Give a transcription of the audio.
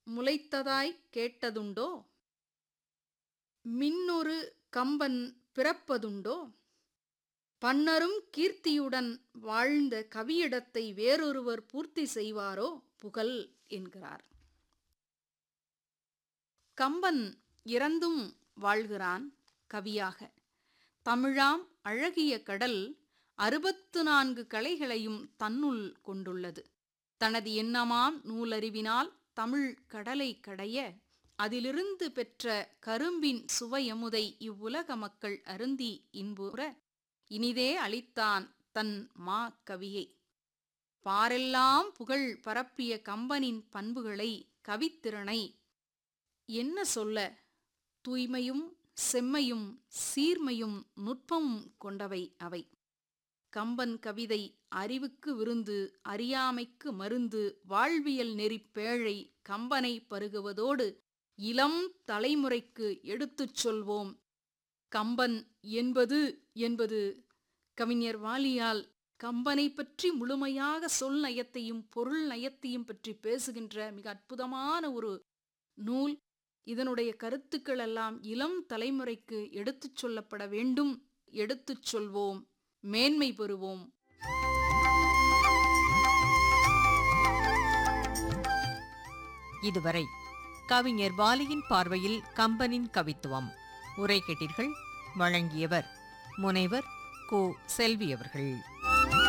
முளைத்ததாய் கேட்டதுண்டோ மின்னொரு கம்பன் பிறப்பதுண்டோ பன்னரும் கீர்த்தியுடன் வாழ்ந்த கவியிடத்தை வேறொருவர் பூர்த்தி செய்வாரோ புகழ் என்கிறார் கம்பன் இறந்தும் வாழ்கிறான் கவியாக தமிழாம் அழகிய கடல் அறுபத்து நான்கு கலைகளையும் தன்னுள் கொண்டுள்ளது தனது எண்ணமாம் நூலறிவினால் தமிழ் கடலை கடைய அதிலிருந்து பெற்ற கரும்பின் சுவையமுதை இவ்வுலக மக்கள் அருந்தி இன்புற இனிதே அளித்தான் தன் மா கவியை பாரெல்லாம் புகழ் பரப்பிய கம்பனின் பண்புகளை கவித்திறனை என்ன சொல்ல தூய்மையும் செம்மையும் சீர்மையும் நுட்பமும் கொண்டவை அவை கம்பன் கவிதை அறிவுக்கு விருந்து அறியாமைக்கு மருந்து வாழ்வியல் நெறி பேழை கம்பனை பருகுவதோடு இளம் தலைமுறைக்கு எடுத்துச் சொல்வோம் கம்பன் என்பது என்பது கவிஞர் வாலியால் கம்பனை பற்றி முழுமையாக சொல் நயத்தையும் பொருள் நயத்தையும் பற்றி பேசுகின்ற மிக அற்புதமான ஒரு நூல் இதனுடைய கருத்துக்கள் எல்லாம் இளம் தலைமுறைக்கு எடுத்துச் சொல்லப்பட வேண்டும் எடுத்துச் சொல்வோம் மேன்மை பெறுவோம் இதுவரை கவிஞர் வாலியின் பார்வையில் கம்பனின் கவித்துவம் உரை கேட்டீர்கள் வழங்கியவர் முனைவர் கு செல்வி அவர்கள்